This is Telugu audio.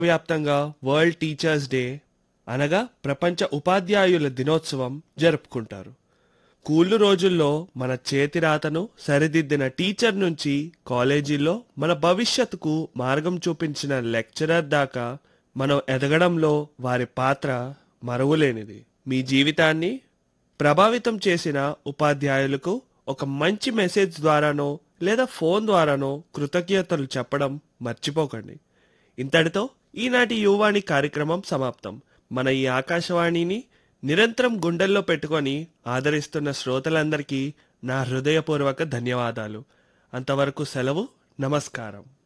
వ్యాప్తంగా వరల్డ్ టీచర్స్ డే అనగా ప్రపంచ ఉపాధ్యాయుల దినోత్సవం జరుపుకుంటారు స్కూళ్ళు రోజుల్లో మన చేతి రాతను సరిదిద్దిన టీచర్ నుంచి కాలేజీల్లో మన భవిష్యత్తుకు మార్గం చూపించిన లెక్చరర్ దాకా మనం ఎదగడంలో వారి పాత్ర మరువలేనిది మీ జీవితాన్ని ప్రభావితం చేసిన ఉపాధ్యాయులకు ఒక మంచి మెసేజ్ ద్వారానో లేదా ఫోన్ ద్వారానో కృతజ్ఞతలు చెప్పడం మర్చిపోకండి ఇంతటితో ఈనాటి యువవాణి కార్యక్రమం సమాప్తం మన ఈ ఆకాశవాణిని నిరంతరం గుండెల్లో పెట్టుకొని ఆదరిస్తున్న శ్రోతలందరికీ నా హృదయపూర్వక ధన్యవాదాలు అంతవరకు సెలవు నమస్కారం